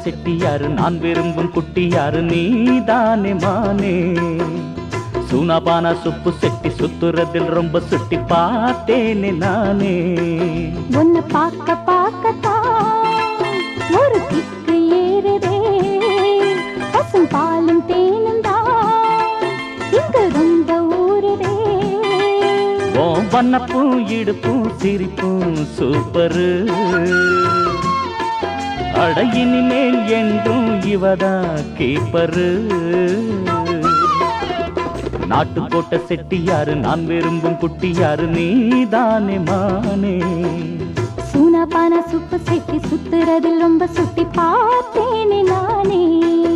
செட்டியாரு நான் விரும்பும் குட்டியாரு நீதானே மானே சூனாபானா சுப்பு செட்டி சுத்துறதில் ரொம்ப சுட்டி பார்த்தேனே நானே உன்னை பார்க்க பார்க்கத்தான் ஒரு கிக்கு ஏறுதே பசும் பாலும் தேனும் தான் இங்க ரொம்ப ஊறுதே உன் வண்ணப்பும் இடுப்பும் சிரிப்பும் சூப்பரு அட இனிமேல் என்றும் இவதா கீப்பரு நாட்டுக்கோட்டை செட்டியாரு நான் விரும்பும் குட்டியாரு நீதானே மானே சூனா பானா சுப்பு செட்டி சுத்துறதில் ரொம்ப சுட்டி பார்த்தேனே நானே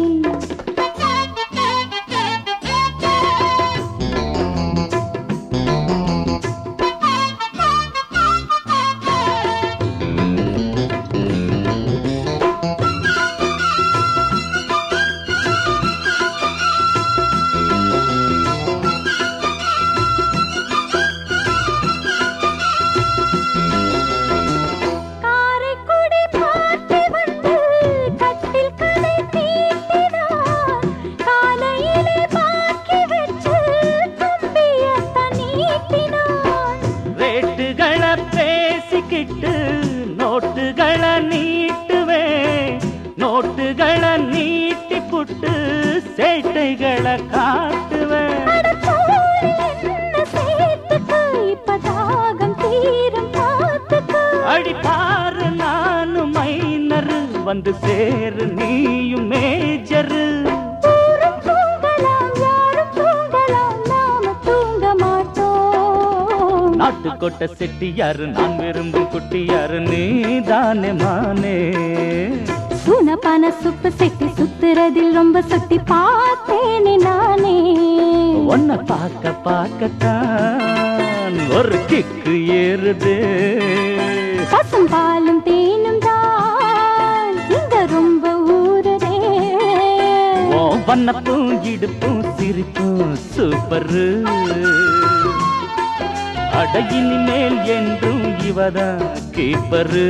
காரைக்குடி பாட்டி வந்து கட்டில் கதை தீட்டினார் காலையிலே பாக்கி வச்சு கம்பியத்தான் நீட்டினார் ரேட்டுகளை பேசிக்கிட்டு நோட்டுகளை நீட்டுவேன் நோட்டுகளை நீட்டி புட்டு சேட்டைகளை காட்டுவேன் அட போய் என்ன சேர்த்துக்க இப்ப தாகம் தீரும் பார்த்துக்க அடி பாரு நானும் மைனரு வந்து சேரு நீயும் மேஜரு ஊரும் தூங்கலாம் யாரும் தூங்கலாம் நாம தூங்க மாட்டோம் நாட்டுக்கோட்டை செட்டியாரு நான் விரும்பும் குட்டியாரு நீதானே மானே சுனப்பான சுப்பு செட்டி சுத்துறதில் ரொம்ப சுத்தி பார்த்தேனே நானே உன்னை பார்க்க பார்க்கத்தான் ஒரு கிக்கு ஏறுது பசும் பாலும் தேனும் தான் இங்க ரொம்ப ஊறுதே உன் வண்ணப்பும் இடுப்பும் சிரிப்பும் சூப்பரு அட இனிமேல் என்றும் இவதான் கீப்பரு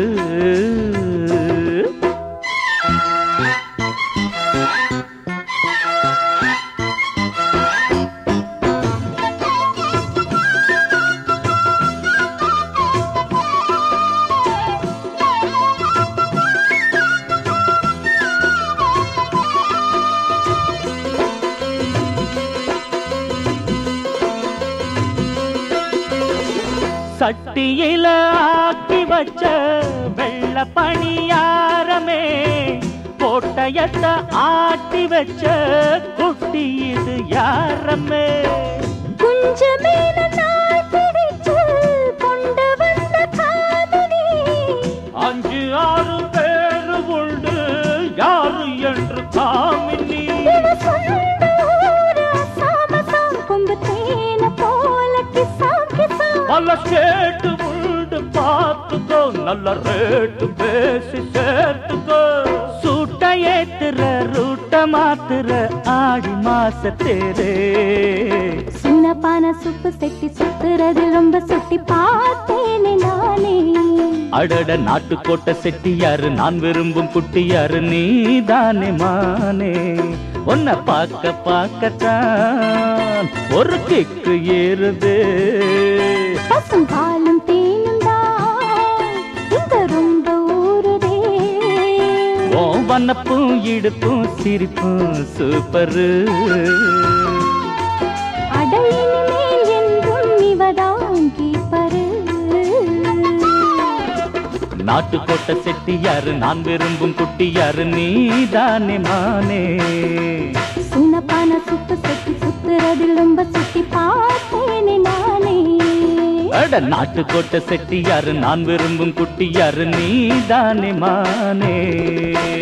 சட்டியில ஆக்கி வச்ச வெள்ள பணியாரமே கோட்டையத்த ஆட்டி வச்ச குட்டி இது யாரமே குஞ்சமேல நாய் பிடிச்சு கொண்டு வந்த காதலி அஞ்சு ஆறு பேரு உண்டு யாரு என்று காமினி இது சொந்த ஊரு அசாமசாம் கொம்பு தேன போல கிசாம் கிசாம் பல ஸ்டேட்டு உண்டு பார்த்துக்கோ நல்ல ரேட்டு பேசி சேர்த்துக்கோ சூட்ட ஏத்துற ரூட்ட மாத்துற ஆடி மாசத்தேரே சுனப்பான சுப்பு செட்டி சுத்துறதில் ரொம்ப சுட்டி பார்த்தேனே நானே அடட நாட்டுக்கோட்டை செட்டியாரு நான் விரும்பும் குட்டியாரு நீதானே மானே உன்னை பார்க்க பார்க்கத்தான் ஒரு கிக்கு ஏறுது பசும் பாலும் தேனும் தான் இங்க ரொம்ப ஊறுதே உன் வண்ணப்பும் இடுப்பும் சிரிப்பும் சூப்பரு அட இனிமேல் என்றும் இவதான் கீப்பரு நாட்டுக்கோட்டை செட்டியாரு நான் விரும்பும் குட்டியாரு நீதானே மானே சுனப்பான சுப்பு செட்டி சுத்துறதில் ரொம்ப சுத்தி பார்த்தேனே நானே அட நாட்டுக்கோட்டை செட்டியாரு நான் விரும்பும் குட்டியாரு நீதானே மானே